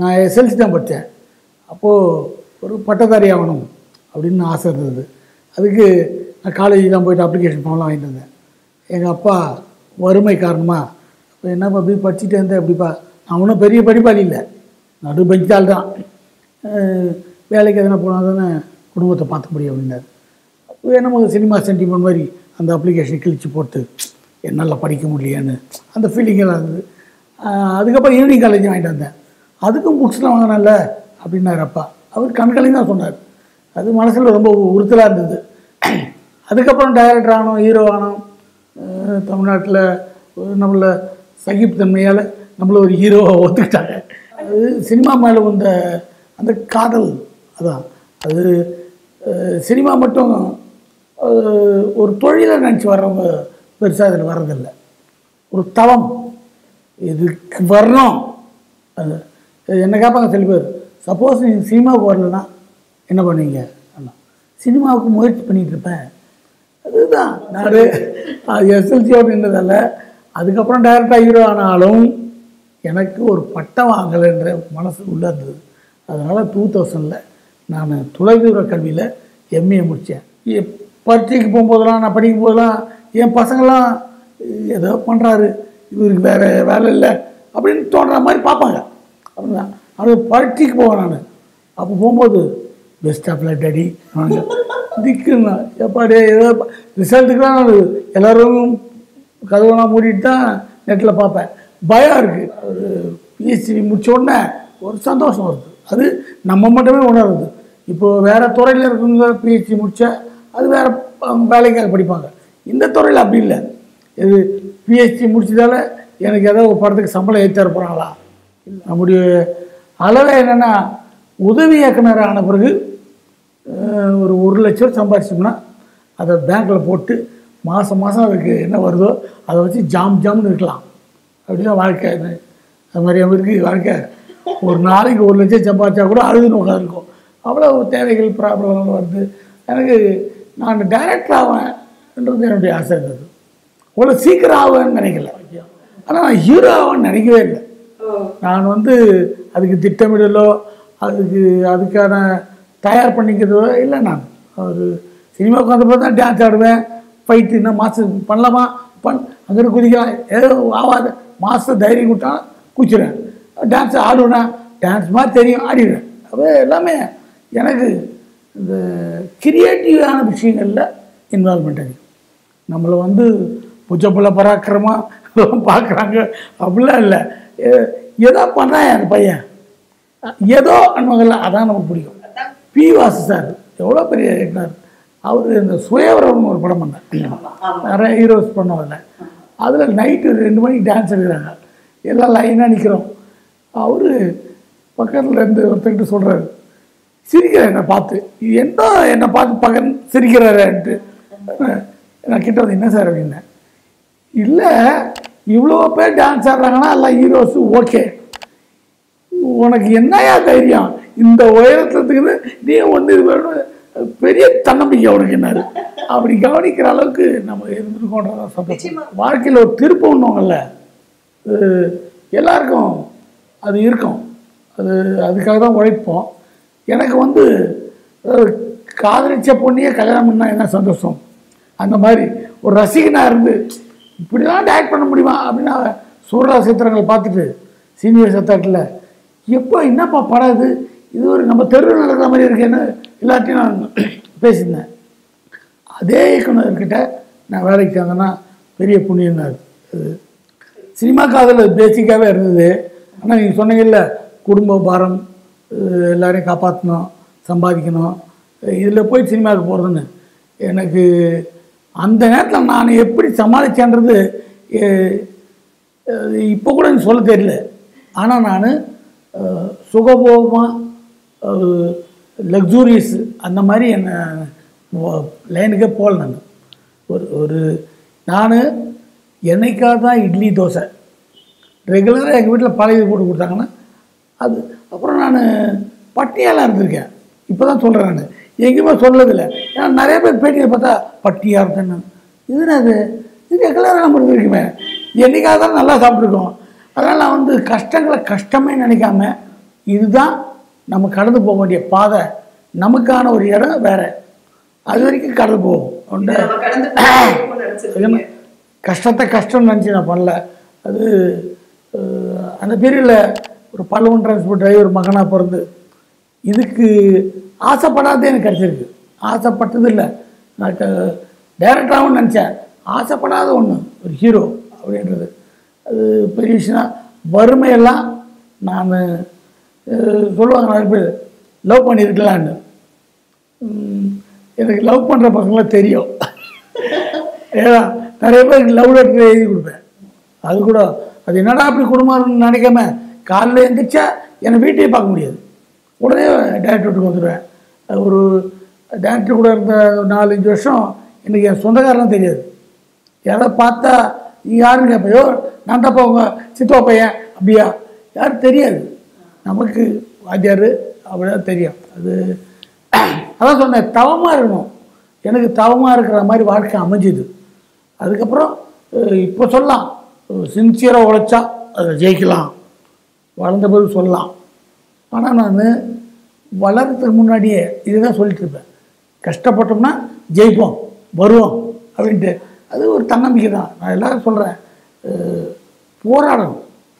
நான் எஸ்எல்சி தான் படித்தேன் அப்போது ஒரு பட்டதாரி ஆகணும் அப்படின்னு ஆசை இருந்தது அதுக்கு நான் காலேஜ் தான் போயிட்டு அப்ளிகேஷன் ஃபார்ம்லாம் வாங்கிட்டு வந்தேன் எங்கள் அப்பா வறுமை காரணமாக இப்போ என்னப்பா அப்படி படிச்சுட்டே இருந்தேன் எப்படிப்பா நான் ஒன்றும் பெரிய படிப்பாளி இல்லை நடு பெஞ்சால் தான் அஹ் வேலைக்கு எதனா போனால் தானே குடும்பத்தை பார்த்துக்க முடியும் அப்படின்னாரு அப்போ நம்ம சினிமா சென்டிமெண்ட் மாதிரி அந்த அப்ளிகேஷன் கிழிச்சு போட்டு என்னால் படிக்க முடியலையேன்னு அந்த ஃபீலிங்கெல்லாம் இருந்தது அஹ் அதுக்கப்புறம் ஈவினிங் காலேஜ் வாங்கிட்டு வந்தேன் அதுக்கும் புக்ஸ்லாம் வாங்கினல அப்படின்னாரு அப்பா அவர் கண்களையும் தான் சொன்னார் அது மனசில் ரொம்ப உறுத்தலாக இருந்தது அதுக்கப்புறம் டைரக்டர் ஆனோம் ஹீரோ ஆனோம் அஹ் தமிழ்நாட்டில் நம்மள சகிப்புத்தன்மையால் நம்மள ஒரு ஹீரோவை ஒத்துக்கிட்டாங்க அது சினிமா மேலே வந்த அந்த காதல் அதான் அது அஹ், சினிமா மட்டும் அஹ், ஒரு தொழிலை நினச்சி வர்றவங்க பெருசாக அதில் வர்றதில்லை ஒரு தவம் இதுக்கு வரணும் அது இது என்ன கேட்பாங்க சில பேர் சப்போஸ் நீங்கள் சினிமாவுக்கு வரலன்னா என்ன பண்ணுவீங்க அண்ணா சினிமாவுக்கு முயற்சி பண்ணிகிட்டு இருப்பேன் அதுதான் நான் அது எஸ்எல்சி அப்படின்றதால அதுக்கப்புறம் டைரக்டாக ஹீரோ ஆனாலும் எனக்கு ஒரு பட்டம் வாங்கலைன்ற மனசு உள்ளே இருந்தது அதனால் டூ தௌசண்டில் நான் தொலைதூர கல்வியில் எம்ஏ முடித்தேன் பரீட்சைக்கு போகும்போதெல்லாம் நான் படிக்கும் போதெல்லாம் என் பசங்களாம் ஏதோ பண்ணுறாரு இவருக்கு வேறு வேலை இல்லை அப்படின்னு தோன்ற மாதிரி பார்ப்பாங்க அப்படிதான் அது பரீட்சைக்கு போவேன் நான் அப்போ போகும்போது பெஸ்ட் ஆஃப் லக் டடி திக்குன்னா எப்பாடி ஏதோ ரிசல்ட்டுக்கெலாம் நான் எல்லோரும் கதவெல்லாம் மூடிட்டு தான் நெட்டில் பார்ப்பேன் பயம் இருக்குது ஒரு பிஹெச்டி முடிச்ச உடனே ஒரு சந்தோஷம் வருது அது நம்ம மட்டுமே உணருது இப்போது வேறு துறையில் இருக்கவங்க பிஹெச்டி முடித்தா அது வேறு வேலைக்காக படிப்பாங்க இந்த துறையில் அப்படி இல்லை இது பிஹெச்டி முடிச்சதால எனக்கு ஏதோ ஒரு படத்துக்கு சம்பளம் ஏற்றி தர போகிறாங்களா நம்முடைய அளவை என்னென்னா உதவி இயக்குனர் ஆன பிறகு அஹ், ஒரு ஒரு லட்ச ரூபா சம்பாதிச்சோம்னா அதை பேங்க்கில் போட்டு மாதம் மாதம் அதுக்கு என்ன வருதோ அதை வச்சு ஜாம் ஜாம்னு இருக்கலாம் அப்படிதான் வாழ்க்கை அது அது மாதிரி இருக்குது வாழ்க்கை ஒரு நாளைக்கு ஒரு லட்சம் சம்பாதிச்சா கூட அழுதுன்னு உட்காந்துருக்கும் அவ்வளோ தேவைகள் ப்ராப்ளம் வருது எனக்கு நான் டைரக்டர் ஆவேன்ன்றது என்னுடைய ஆசை இருந்தது அவ்வளோ சீக்கிரம் ஆவேன்னு நினைக்கல ஆனால் நான் ஹீரோ ஆவேன்னு நினைக்கவே இல்லை நான் வந்து அதுக்கு திட்டமிடலோ அதுக்கு அதுக்கான தயார் பண்ணிக்கிறதோ இல்லை நான் ஒரு சினிமாவுக்கு வந்தப்போ தான் டான்ஸ் ஆடுவேன் ஃபைட்டு என்ன மாதம் பண்ணலாமா பண் அங்கே குதிக்கலாம் ஏதோ ஆகாத மாதம் தைரியம் கொடுத்தா குச்சிடுவேன் டான்ஸ் ஆடுவேனா டான்ஸ் மாதிரி தெரியும் ஆடிடுவேன் அப்போ எல்லாமே எனக்கு இந்த கிரியேட்டிவான விஷயங்களில் இன்வால்மெண்ட் அதிகம் நம்மளை வந்து புஜப்புல பராக்கிரமாக பார்க்குறாங்க அப்படிலாம் இல்லை எ- ஏதோ பண்ணான் அந்த பையன் ஏதோ அன்பகல்ல அதான் நமக்கு பிடிக்கும் பி வாசு சார் எவ்வளோ பெரிய இயக்குனர் அவர் இந்த சுயவரம்னு ஒரு படம் பண்ணார் நிறைய ஹீரோஸ் பண்ணதில்ல அதில் நைட்டு ரெண்டு மணிக்கு டான்ஸ் எடுக்கிறாங்க எல்லாம் லைனாக நிற்கிறோம் அவர் பக்கத்தில் இருந்து ஒருத்தர்கிட்ட சொல்கிறாரு சிரிக்கிறார் என்னை பார்த்து என்ன என்னை பார்த்து பக்கன் சிரிக்கிறாருன்ட்டு நான் கிட்ட வந்து என்ன சார் அப்படின்னேன் இல்லை இவ்வளோ பேர் டான்ஸ் ஆடுறாங்கன்னா எல்லாம் ஹீரோஸு ஓகே உனக்கு என்னையா தைரியம் இந்த உயரத்துக்கு நீ வந்து இது வேணும் பெரிய தன்னம்பிக்கை உனக்கு என்னாரு அப்படி கவனிக்கிற அளவுக்கு நம்ம இருந்துருக்கோன்றதான் சந்தோஷம் வாழ்க்கையில் ஒரு திருப்பம்னுவாங்கல்ல அது எல்லாருக்கும் அது இருக்கும் அது அதுக்காக தான் உழைப்போம் எனக்கு வந்து அஹ், காதலிச்ச பொண்ணையே கல்யாணம் பண்ணால் என்ன சந்தோஷம் அந்த மாதிரி ஒரு ரசிகனாக இருந்து இப்படிலாம் டேரக்ட் பண்ண முடியுமா அப்படின்னா சூரா சித்திரங்கள் பார்த்துட்டு சீனியர் சத்தாட்டில் எப்போ என்னப்பா படம் இது இது ஒரு நம்ம தெருவில் நடக்கிற மாதிரி இருக்கேன்னு எல்லாத்தையும் நான் பேசியிருந்தேன் அதே இயக்குனர்கிட்ட நான் வேலைக்கு சேர்ந்தேன்னா பெரிய புண்ணியம் தான் அது சினிமா காதல் பேசிக்காகவே இருந்தது ஆனால் நீங்கள் சொன்னீங்கல்ல குடும்ப பாரம் அஹ் எல்லாரையும் காப்பாற்றணும் சம்பாதிக்கணும் இதில் போய் சினிமாவுக்கு போகிறதுன்னு எனக்கு அந்த நேரத்தில் நான் எப்படி சமாளிச்சேன்றது இப்போ கூட எனக்கு சொல்ல தெரியல ஆனால் நான் சுகபோகமாக ஒரு லக்ஸூரியஸ் அந்த மாதிரி என்னை லைனுக்கே போகல நான் ஒரு ஒரு நான் என்னைக்காக தான் இட்லி தோசை ரெகுலராக எங்கள் வீட்டில் பழைய போட்டு கொடுத்தாங்கன்னா அது அப்புறம் நான் பட்டினியாலாம் இருந்திருக்கேன் இப்போ தான் சொல்கிறேன் நான் எங்கேயுமே சொல்லதில்லை ஏன்னா நிறைய பேர் பேட்டியை பார்த்தா பட்டியாக இருந்தேன்னு இதுனா அது இது ரெகுலராக நம்ம இருந்திருக்குமே என்னைக்காக தான் நல்லா சாப்பிட்ருக்கோம் அதனால் நான் வந்து கஷ்டங்களை கஷ்டமே நினைக்காம இதுதான் நம்ம கடந்து போக வேண்டிய பாதை நமக்கான ஒரு இடம் வேற அது வரைக்கும் கடந்து போவோம் ஒன்று நம்ம கடந்து போகணும்னு நினைச்சிருக்கீங்க. கஷ்டத்தை கஷ்டம்னு நினச்சி நான் பண்ணல அது அஹ், அந்த பீரியடில் ஒரு பல்லவன் டிரான்ஸ்போர்ட் டிரைவர் மகனாக பிறந்து இதுக்கு ஆசைப்படாதே எனக்கு கிடச்சிருக்கு ஆசைப்பட்டது இல்லை நான் டேரக்டராகவும் நினச்சேன் ஆசைப்படாத ஒன்று ஒரு ஹீரோ அப்படின்றது அது பெரிய விஷயம் வறுமையெல்லாம் நான் சொல்லுவாங்க நிறைய பேர் லவ் பண்ணியிருக்கலான்னு உம், எனக்கு லவ் பண்ணுற பசங்களாம் தெரியும் ஏன்னா நிறைய பேருக்கு லவ் லெட்டர் எழுதி கொடுப்பேன் அது கூட அது என்னடா அப்படி குடும்பம்னு நினைக்காம காலைல எழுந்திரிச்சா என்னை வீட்டையே பார்க்க முடியாது உடனே டேரக்டர் வீட்டுக்கு வந்துடுவேன் அது ஒரு டேரக்டர் கூட இருந்த ஒரு நாலஞ்சு வருஷம் எனக்கு என் சொந்தக்காரனும் தெரியாது யாராவது பார்த்தா நீ யாருன்னு கேட்பையோ நான் தப்பா உங்க சித்தப்பா பையன் அப்படியா யாரும் தெரியாது நமக்கு வாத்தியார் அப்படிதான் தெரியும் அது அதான் சொன்னேன் தவமாக இருக்கணும் எனக்கு தவமாக இருக்கிற மாதிரி வாழ்க்கை அமைஞ்சுது அதுக்கப்புறம் அஹ், இப்போ சொல்லலாம் சின்சியராக உழைச்சா அதை ஜெயிக்கலாம் வளர்ந்த பிறகு சொல்லலாம் ஆனால் நான் வளர்றதுக்கு முன்னாடியே இதுதான் சொல்லிட்டு இருப்பேன் கஷ்டப்பட்டோம்னா ஜெயிப்போம் வருவோம் அப்படின்ட்டு அது ஒரு தன்னம்பிக்கை தான் நான் எல்லாரும் சொல்கிறேன் போராடணும்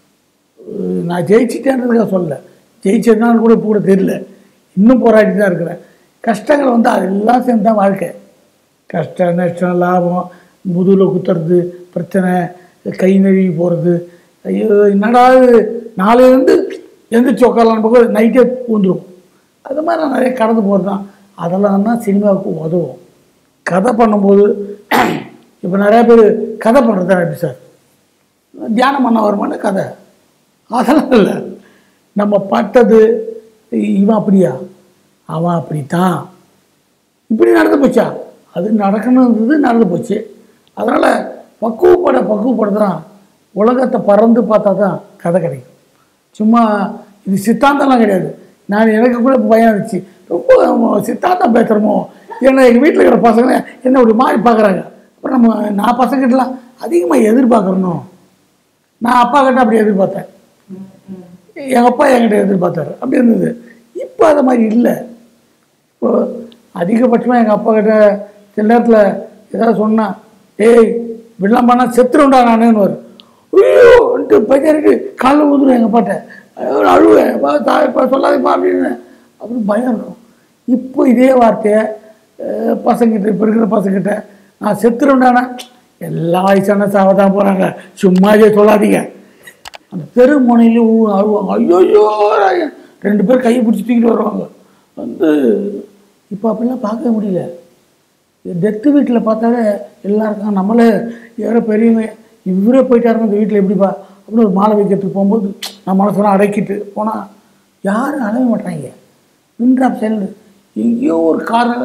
அஹ் நான் ஜெயிச்சிட்டேன்றதுக்காக சொல்லல ஜெயிச்சதுனால கூட இப்போ கூட தெரியல இன்னும் போராடி தான் இருக்கிறேன் கஷ்டங்கள் வந்து அதெல்லாம் சேர்ந்து தான் வாழ்க்கை கஷ்டம் நஷ்டம் லாபம் முதுகில் குத்துறது பிரச்சனை கை நழுவி போகிறது ஐயோ என்னடா இது நாளையிலேருந்து எந்திரிச்சு உட்காரலான்னு போக நைட்டே பூந்துடும் அது மாதிரி நான் நிறைய கடந்து போகிறது தான் அதெல்லாம் தான் சினிமாவுக்கு உதவும் கதை பண்ணும்போது இப்போ நிறையா பேர் கதை பண்ணுறது எப்படி சார் தியானம் பண்ண வருமான கதை அதெல்லாம் இல்லை நம்ம பட்டது இவன் அப்படியா அவன் அப்படித்தான் இப்படி நடந்து போச்சா அது நடக்கணுன்றது நடந்து போச்சு அதனால் பக்குவப்பட பக்குவப்பட தான் உலகத்தை பறந்து பார்த்தா தான் கதை கிடைக்கும் சும்மா இது சித்தாந்தம்லாம் கிடையாது நான் எனக்கு கூட இப்ப பயம் இருந்துச்சு ரொம்ப சித்தாந்தம் பேசுகிறோமோ ஏன்னா எங்கள் வீட்டில் இருக்கிற பசங்க என்ன ஒரு மாதிரி பார்க்குறாங்க அப்புறம் நம்ம நான் பசங்கிட்டலாம் அதிகமாக எதிர்பார்க்குறணும் நான் அப்பா கிட்ட அப்படி எதிர்பார்த்தேன் எங்கள் அப்பா என்கிட்ட எதிர்பார்த்தாரு அப்படி இருந்தது இப்போ அது மாதிரி இல்லை இப்போ அதிகபட்சமாக எங்கள் அப்பா கிட்ட சில நேரத்தில் ஏதாவது சொன்னா ஏய் இப்படிலாம் பண்ணால் செத்துருண்டா நானுன்னு வரும் ஐயோன்ட்டு பையனுக்கு காலைல ஊதுரும் எங்கள் அப்பாட்ட ஐயோ, நான் அழுவேன் பா தாய்ப்பா சொல்லாதப்பா அப்படின்னு அப்படின்னு பயம் இருக்கும் இப்போ இதே வார்த்தையை அஹ், பசங்கிட்ட இப்போ இருக்கிற பசங்கிட்ட நான் செத்துருண்டானா எல்லா வயசான சாவ தான் போகிறாங்க சும்மா இதே சொல்லாதீங்க அந்த தெரு முனையிலே ஊ அழுவாங்க ஐயோயோ ரெண்டு பேர் கையை பிடிச்சி தூக்கிட்டு வருவாங்க வந்து இப்போ அப்படிலாம் பார்க்கவே முடியல டெத்து வீட்டில் பார்த்தாலே எல்லாருக்கும் நம்மளே யாரோ பெரியவங்க இவரே போயிட்டாருங்க இந்த வீட்டில் எப்படிப்பா அப்படின்னு ஒரு மாலை வைக்கிறதுக்கு போகும்போது நான் மனசெல்லாம் அடக்கிட்டு போனால் யாரும் அழவே மாட்டாங்க விண்ட்ராப் செல்லு எங்கேயோ ஒரு காரில்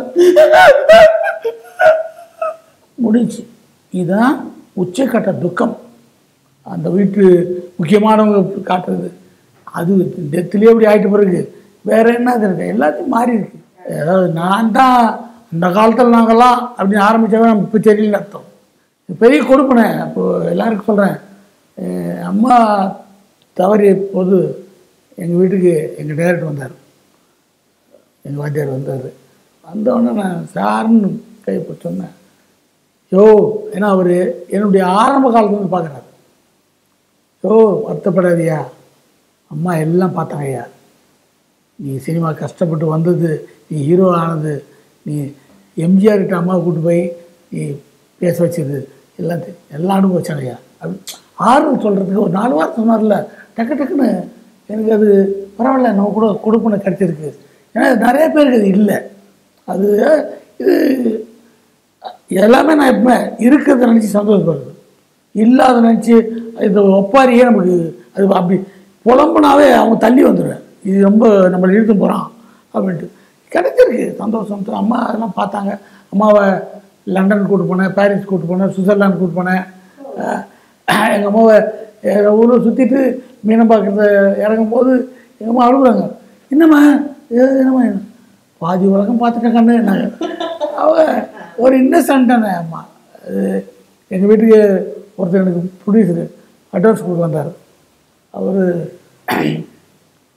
முடிஞ்சு இதுதான் உச்சக்கட்ட துக்கம் அந்த வீட்டு முக்கியமானவங்க காட்டுறது அது டெத்துலேயே இப்படி ஆகிட்ட பிறகு வேற என்ன இது இருக்கு எல்லாத்தையும் மாறி இருக்கு அதாவது நான் தான் அந்த காலத்தில் நாங்கள்லாம் அப்படின்னு ஆரம்பித்தவன் நம்ம இப்போ தெரியலன்னு அர்த்தம் இது பெரிய கொடுப்பனே அப்போ எல்லாருக்கும் சொல்கிறேன் அம்மா தவறிய போது எங்கள் வீட்டுக்கு எங்கள் டேரக்டர் வந்தார் எங்கள் வாத்தியார் வந்தார் வந்தோடனே நான் சார்னு கை பிடிச்ச சொன்னேன் யோ ஏன்னா அவர் என்னுடைய ஆரம்ப காலத்துலேருந்து பார்க்குறாரு யோ வருத்தப்படாதியா அம்மா எல்லாம் பார்த்தாங்க ஐயா நீ சினிமா கஷ்டப்பட்டு வந்தது நீ ஹீரோ ஆனது நீ எம்ஜிஆர் கிட்ட அம்மா கூட்டு போய் நீ பேச வச்சது எல்லாம் தெ- எல்லாம் அனுபவிச்சாங்க ஐயா அப்படி ஆறுதல் சொல்கிறதுக்கு ஒரு நாலு வாரம் சொன்னார்ல டக்கு டக்குன்னு எனக்கு அது பரவாயில்ல நம்ம கூட கொடுப்பனை கிடைச்சிருக்கு ஏன்னா நிறைய பேருக்கு அது இல்லை அது இது எல்லாமே நான் இப்போ இருக்கிறத நினச்சி சந்தோஷப்படுறது இல்லாத நினச்சி இந்த ஒப்பாரியே நமக்கு அது அப்படி புலம்புனாவே அவங்க தள்ளி வந்துடுவேன் இது ரொம்ப நம்மளை இழுத்து போகிறான் அப்படின்ட்டு கிடைச்சிருக்கு சந்தோஷம் அம்மா அதெல்லாம் பார்த்தாங்க அம்மாவை லண்டன் கூட்டு போனேன் பாரிஸ் கூட்டு போனேன் சுவிட்சர்லாந்து கூட்டு போனேன் எங்கள் அம்மாவை எங்கள் ஊரை சுற்றிட்டு மீனம்பாக்கத்தில் இறங்கும் போது எங்கள் அம்மா அழுகுறாங்க என்னம்மா ஏ, என்னம்மா என்ன? பாதி உலகம் பார்த்துட்டேன் கண்ணு நாங்கள் அவ ஒரு இன்னசென்ட்டான அம்மா அது எங்கள் வீட்டுக்கு ஒருத்தர் எனக்கு ப்ரொடியூசரு அட்வான்ஸ் கொடுக்க வந்தார் அவர்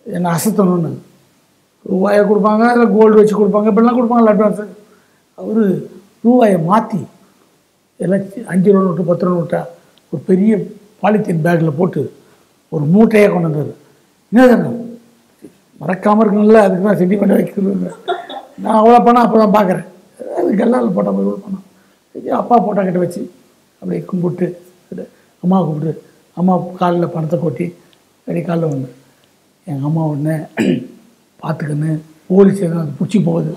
என்னை அசத்தணும்னு ரூபாயை கொடுப்பாங்க இல்லை கோல்டு வச்சு கொடுப்பாங்க இப்படிலாம் கொடுப்பாங்க அட்வான்ஸு அவர் ரூபாயை மாற்றி எல்லாம் சி- அஞ்சு ரூபா நோட்டு பத்து ரூபா நோட்டா ஒரு பெரிய பாலித்தீன் பேக்கில் போட்டு ஒரு மூட்டையாக கொண்டு வந்தார் என்ன மறக்காமல் இருக்கணும்ல அதுக்கு தான் சென்டிமெண்ட் வைக்கிறது நான் அவ்வளோ பணம் அப்போ தான் பார்க்குறேன் அது கல்லால் போட்ட போய் இவ்வளோ பணம் சரி, அப்பா போட்டோ கிட்ட வச்சு அப்படியே கும்பிட்டு அம்மா கும்பிட்டு அம்மா காலில் பணத்தை கொட்டி அப்படி காலில் ஒன்று எங்கள் அம்மா ஒன்று பார்த்துக்கன்னு போலீஸ் எதுவும் அது பிடிச்சி போகுது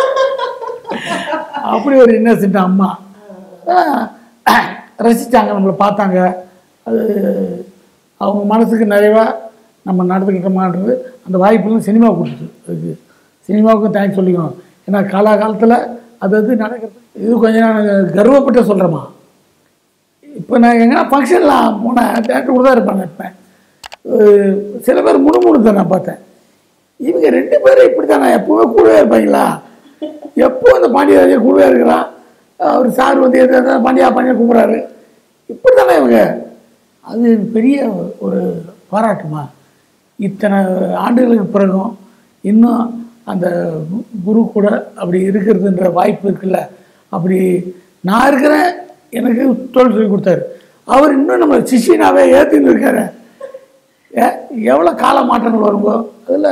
அப்படி ஒரு இன்னசென்ட் அம்மா ஆஹ் ரசித்தாங்க நம்மளை பார்த்தாங்க அது அவங்க மனசுக்கு நிறைவாக நம்ம நடந்துக்கிட்டோமான்றது அந்த வாய்ப்புலாம் சினிமா கொடுத்துச்சு அதுக்கு சினிமாவுக்கும் தேங்க்ஸ் சொல்லிக்கணும் ஏன்னா காலாகாலத்தில் அது அது நடக்கிறது இது கொஞ்சம் நான் கர்வப்பட்டு சொல்கிறேம்மா இப்போ நான் எங்கன்னா ஃபங்க்ஷன்லாம் போனேன் தேட்டர் கூட தான் இருப்பேன் இருப்பேன் அஹ் சில பேர் முணுமுணுத்தை நான் பார்த்தேன் இவங்க ரெண்டு பேரும் இப்படி தான் நான் எப்போவுமே கூடவே இருப்பாங்களா எப்போ அந்த பாண்டியராஜா கூடவே இருக்கிறான் அவர் சார் வந்து எது எது பாண்டியா பாண்டியா கூப்பிட்றாரு இப்படி தானே இவங்க அது பெரிய ஒரு பாராட்டுமா இத்தனை ஆண்டுகளுக்கு பிறகும் இன்னும் அந்த கு- குரு கூட அப்படி இருக்கிறதுன்ற வாய்ப்பு இருக்குல்ல அப்படி நான் இருக்கிறேன் எனக்கு தொழில் சொல்லி கொடுத்தாரு அவர் இன்னும் நம்ம சிஷியனாவே ஏற்றின்னு இருக்காரு எ- எவ்வளோ கால மாற்றங்கள் வரும்போ அதில்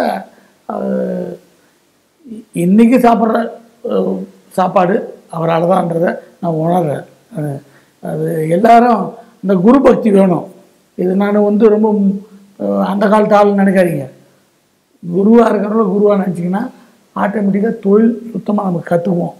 இன்றைக்கி சாப்பிட்ற அஹ், சாப்பாடு அவரால் தான்றதை நான் உணர்றேன் அது- அது எல்லாரும் இந்த குரு பக்தி வேணும் இது நான் வந்து ரொம்ப அஹ், அந்த காலத்து ஆள் நினைக்காதீங்க குருவாக இருக்கிறவங்கள குருவாக நினச்சிங்கன்னா ஆட்டோமேட்டிக்காக தொழில் சுத்தமாக நம்ம கற்றுக்குவோம்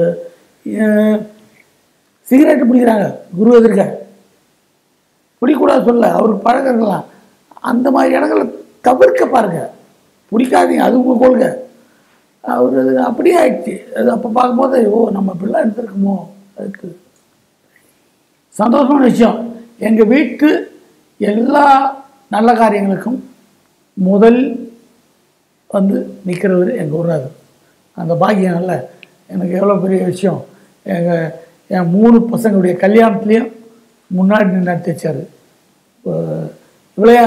சிகரெட்டு பிடிக்கிறாங்க குரு எதிர்க்க பிடிக்கூடாது சொல்ல அவருக்கு பழக்கம் இருக்கலாம் அந்த மாதிரி இடங்களை தவிர்க்க பாருங்க பிடிக்காதீங்க அது உங்கள் கொள்கை அவர் அது அப்படியே ஆயிடுச்சு அது அப்போ பார்க்கும்போது ஓ நம்ம இப்படிலாம் எடுத்துருக்குமோ அதுக்கு சந்தோஷமான விஷயம் எங்கள் வீட்டு எல்லா நல்ல காரியங்களுக்கும் முதல் வந்து நிற்கிறவர் எங்கள் குருநாதர் அந்த பாக்கியம் இல்ல எனக்கு எவ்வளோ பெரிய விஷயம் எங்கள் என் மூணு பசங்களுடைய கல்யாணத்துலேயும் முன்னாடி நின்று நடத்தி வச்சார் இவ்வளையா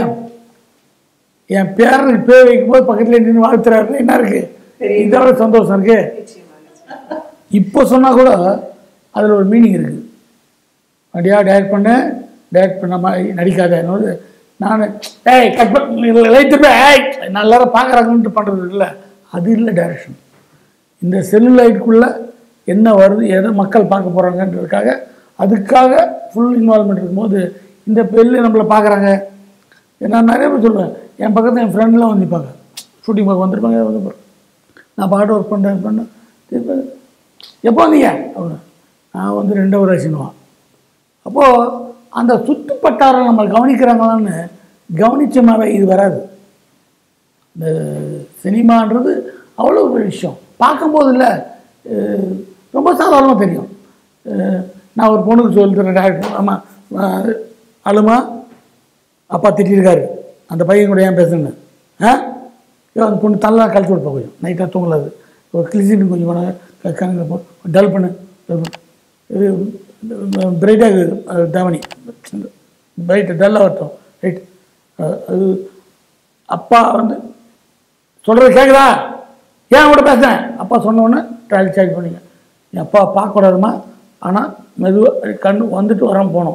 என் பேரனுக்கு பேர் வைக்கும்போது பக்கத்தில் நின்று வாழ்த்துறாரு என்ன இருக்குது இதோட சந்தோஷம் இருக்கு நிச்சயமா நிச்சயமா. இப்போ சொன்னால் கூட அதில் ஒரு மீனிங் இருக்குது அப்படியா டைரக்ட் பண்ண டைரக்ட் பண்ண மாதிரி நடிக்காத என்னோட நான் ஏய் கட் பண்ண லைட்டு போய் ஏய் நான் எல்லாரும் பார்க்குறாங்கன்ட்டு பண்ணுறது இல்லை அது இல்லை டைரக்ஷன் இந்த செல்லுலைட்டுக்குள்ளே என்ன வருது எதை மக்கள் பார்க்க போகிறாங்கன்றதுக்காக அதுக்காக ஃபுல் இன்வால்மெண்ட் இருக்கும்போது இந்த பெல்லு நம்மளை பார்க்குறாங்க நான் நிறைய பேர் சொல்லுவேன் என் பக்கத்தில் என் ஃப்ரெண்ட்லாம் வந்து நிற்பாங்க ஷூட்டிங் பார்க்க வந்திருப்பாங்க வந்து பாருங்க. நான் பாட்டு ஒர்க் பண்ணுறேன் பண்ணேன் திருப்பி எப்போ வந்தீங்க அப்படின்னு நான் வந்து ரெண்டு ஒரு ஆச்சுன்னுவான் அப்போது அந்த சுற்று வட்டாரம் நம்ம கவனிக்கிறாங்களான்னு கவனிச்சோமாவே இது வராது இந்த சினிமான்றது அவ்வளோ ஒரு விஷயம் பார்க்கும்போது இல்லை அஹ் ரொம்ப சாதாரணமாக தெரியும் அஹ் நான் ஒரு பொண்ணுக்கு சொல்லித்தரேன் டேரக்டர் ஆமாம் அழுமா அப்பா திட்டிருக்காரு அந்த பையன் கூட ஏன் பேசுன்னு ஆ ஐயோ அந்த பொண்ணு தலை கழிச்சு கொடுப்பா கொஞ்சம் நைட்டாக தூங்கலாது ஒரு கிளிசின் கொஞ்சம் பண்ண கணக்கு போ டல் பண்ணு dull பண்ணு. இது பிரைட்டாக தாவணி பிரைட்டு டல்லாக வரட்டும் ரைட் அது அப்பா வந்து சொல்கிறது கேட்குதா ஏன் கூட பேசுகிறேன் அப்பா சொன்ன உடனே ட்ராலி சார்ஜ் பண்ணிங்க என் அப்பா பார்க்கக்கூடாதுமா ஆனால் மெதுவாக கண்ணு வந்துட்டு வராமல் போனோம்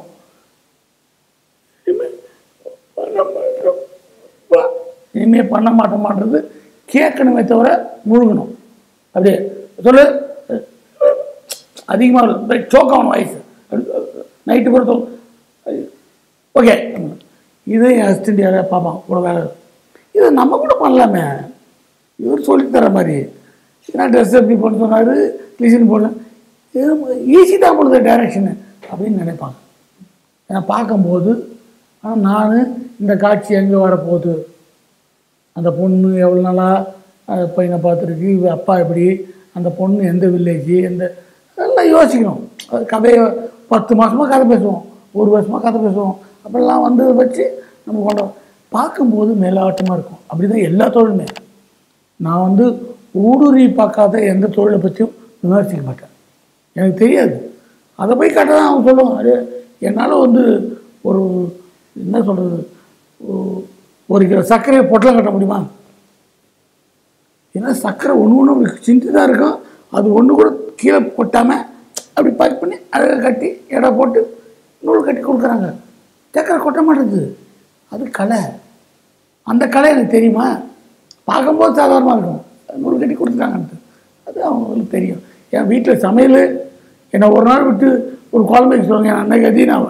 இனிமே பண்ண மாட்டோம். வா. இனிமே பண்ண மாட்டோமான்றது கேட்கணுமே தவிர முழுகணும் அப்படியே சொல்லு அதிகமாக சோக் ஆகணும் வயசு நைட்டு பொறுத்தோம் ஓகே இது என் அசிஸ்டண்ட் யாராவது பார்ப்பான் கூட வேலை இதை நம்ம கூட பண்ணலாமே இவர் சொல்லித் தர மாதிரி ஏன்னா ட்ரெஸ் எப்படி போட சொன்னார் கிளிஷன் போடல இது ஈஸி தான் போடுது டைரக்ஷனு அப்படின்னு நினைப்பாங்க ஏன்னா பார்க்கும்போது ஆனால் நான் இந்த காட்சி எங்கே வரப்போகுது அந்த பொண்ணு எவ்வளோ நாளாக அந்த பையனை பார்த்துருக்கு இவ அப்பா எப்படி அந்த பொண்ணு எந்த வில்லேஜ் எந்த அதெல்லாம் யோசிக்கணும் அது கதையை பத்து மாதமாக கதை பேசுவோம் ஒரு வருஷமாக கதை பேசுவோம் அப்படிலாம் வந்து வச்சு நம்ம கொண்டு வரோம். பார்க்கும்போது மேலாட்டமாக இருக்கும் அப்படி தான் எல்லா தொழிலுமே நான் வந்து ஊடுருவி பார்க்காத எந்த தொழிலை பற்றியும் விமர்சிக்க மாட்டேன் எனக்கு தெரியாது அதை போய் கேட்டால் தான் அவங்க சொல்லுவாங்க அது என்னால் வந்து ஒரு என்ன சொல்கிறது ஒரு கிலோ சர்க்கரையை பொட்டலம் கட்ட முடியுமா ஏன்னா சக்கரை ஒன்று ஒன்று சிந்து தான் இருக்கும் அது ஒன்று கூட கீழே கொட்டாமல் அப்படி பேக் பண்ணி அழகாக கட்டி எடை போட்டு நூல் கட்டி கொடுக்குறாங்க சக்கரை கொட்ட மாட்டேங்குது அது கலை அந்த கலை எனக்கு தெரியுமா பார்க்கும்போது சாதாரணமாக இருக்கும் நூல் கட்டி கொடுத்துட்டாங்கன்ட்டு அது அவங்களுக்கு தெரியும் என் வீட்டில் சமையல் என்னை ஒரு நாள் விட்டு ஒரு குழம்பு வைக்க சொல்லுங்க என் அன்னைக்கு அதீனாவை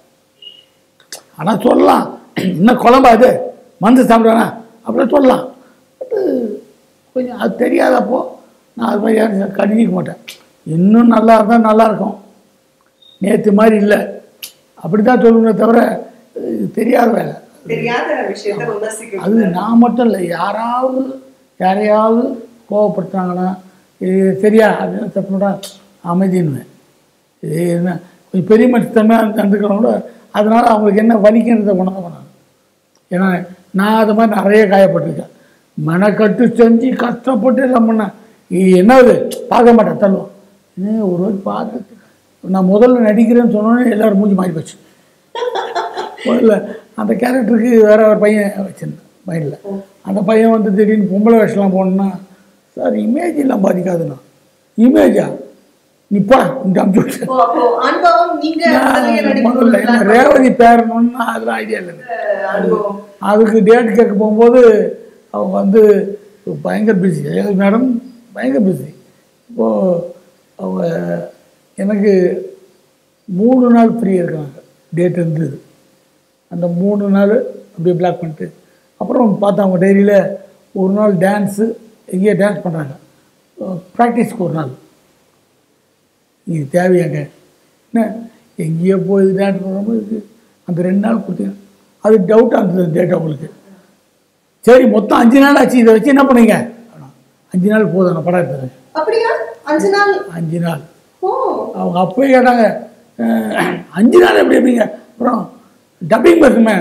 ஆனால் சொல்லலாம் இன்னும் குழம்பா அது மந்து சாப்பிட்றானா அப்படிலாம் சொல்லலாம் பட்டு கொஞ்சம் அது தெரியாதப்போ நான் அது மாதிரி யாரும் கடிஞ்சிக்க மாட்டேன் இன்னும் நல்லா இருந்தால் நல்லா இருக்கும் நேற்று மாதிரி இல்லை அப்படி தான் சொல்லணுமே தவிர இது தெரியாத வேலை தெரியாத விஷயத்தை விமர்சிக்க அது நான் மட்டும் இல்லை யாராவது யாரையாவது கோவப்படுத்துனாங்கன்னா இது சரியா அப்படின்னு தப்புனா அமைதின்னுவேன் இது என்ன கொஞ்சம் பெரிய மனுஷத்தன்மையாக நடந்துக்கிறவங்கள அதனால் அவங்களுக்கு என்ன வலிக்கிறத உணர்ந்து பண்ணாங்க ஏன்னா நான் அது மாதிரி நிறைய காயப்பட்டிருக்கேன் மெனக்கட்டு செஞ்சு கஷ்டப்பட்டு எல்லாம் பண்ணேன் இது என்னது பார்க்க மாட்டேன் தள்ளுவோம் இன்னும் ஒரு வாட்டி பார்த்து நான் முதல்ல நடிக்கிறேன்னு சொன்னோன்னே எல்லோரும் மூஞ்சி மாறி போச்சு முதல்ல அந்த கேரக்டருக்கு வேற ஒரு பையன் வச்சிருந்தேன் மைண்டில் அந்த பையன் வந்து திடீர்னு பொம்பளை வேஷம்லாம் போடணுன்னா சார் இமேஜ் எல்லாம் பாதிக்காதுண்ணா இமேஜா நீ போடா இந்த அமுச்சு விட்டு ஓ, அப்போ அனுபவம் நீங்க முதல்ல நடிக்கும் முதல்ல போது என்ன ரேவதி பேரணும்னு அதெல்லாம் ஐடியா இல்லை அனுபவம் அதுக்கு டேட் கேட்க போகும்போது அவங்க வந்து பயங்கர பிஸி மேடம் பயங்கர பிஸி இப்போது அவங்க எனக்கு மூணு நாள் ஃப்ரீ இருக்காங்க டேட் இருந்தது அந்த மூணு நாள் அப்படியே பிளாக் பண்ணிட்டு அப்புறம் பார்த்தா அவங்க டைரியில் ஒரு நாள் டான்ஸு எங்கேயோ டான்ஸ் பண்ணுறாங்க ப்ராக்டிஸ்க்கு ஒரு நாள் இது தேவையாங்க என்ன எங்கேயோ போய் டான்ஸ் பண்ணும்போது அந்த ரெண்டு நாள் கொடுத்தீங்க அது டவுட்டாக இருந்தது டேட் அவங்களுக்கு சரி மொத்தம் அஞ்சு நாள் ஆச்சு இதை வச்சு என்ன பண்ணீங்க அப்படின்னா, அஞ்சு நாள் போதும் நான் படம் எடுத்துறேன் அப்படியா அஞ்சு நாள் அஞ்சு நாள் ஓ அவங்க அப்பவே கேட்டாங்க "அஹ், அஞ்சு நாள் எப்படி எப்படிங்க அப்புறம் டப்பிங் பேசுமே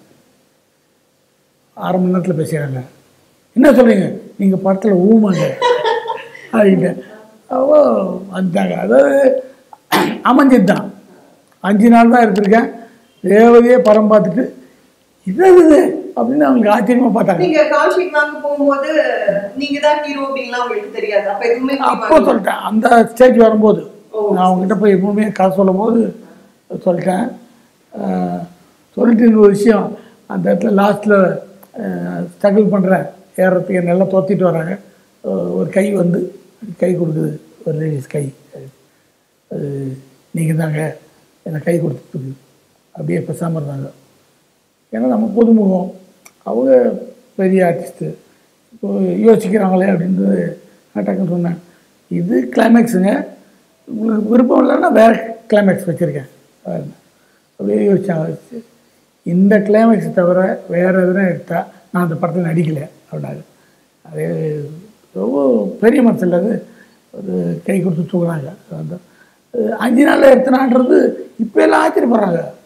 அரை மணி நேரத்தில் பேசுகிறாங்க என்ன சொல்கிறீங்க நீங்கள் படத்தில் ஊமாங்க அப்படின்ட்டு அவோ வந்தாங்க அதாவது அமைஞ்சது தான் அஞ்சு நாள் தான் எடுத்திருக்கேன் ரேவதியே படம் பார்த்துட்டு இது இது அப்படின்னு அவங்களுக்கு ஆச்சரியமாக பார்த்தாங்க நீங்க கால் ஷீட் வாங்க போகும்போது நீங்க தான் ஹீரோ அப்படின்லாம் உங்களுக்கு தெரியாது அப்ப எதுவுமே அப்போ சொல்லிட்டேன் அந்த ஸ்டேஜ் வரும்போது நான் அவங்ககிட்ட போய் எப்பவுமே கதை சொல்லும் போது சொல்லிட்டேன் அஹ், சொல்லிட்டு இன்னொரு விஷயம் அந்த இடத்துல லாஸ்ட்டில் ஸ்ட்ரகிள் பண்ணுறேன் ஏறத்துக்கு என்னை எல்லாம் தோத்திட்டு வராங்க அஹ், ஒரு கை வந்து கை கொடுக்குது ஒரு லேடிஸ் கை அது நீங்கள் தாங்க என்னை கை கொடுத்துட்டு அப்படியே பேசாமல் இருந்தாங்க ஏன்னா நம்ம புதுமுகம் அவங்க பெரிய ஆர்டிஸ்ட்டு இப்போ யோசிக்கிறாங்களே அப்படின்றது நான் டக்குன்னு சொன்னேன் இது கிளைமேக்ஸுங்க உங்களுக்கு விருப்பம் இல்லைன்னா வேறு கிளைமேக்ஸ் வச்சுருக்கேன் அப்படியே யோசிச்சாங்க வச்சு இந்த கிளைமேக்ஸ் தவிர வேறு எதுனா எடுத்தால் நான் அந்த படத்தில் நடிக்கலை அப்படின்னாரு அது ரொம்ப பெரிய மனசில் அது ஒரு கை கொடுத்து தூக்குறாங்க அது வந்து அஹ் அஞ்சு நாளில் எடுத்தனான்றது இப்போ எல்லாம் ஆச்சரியப்படுறாங்க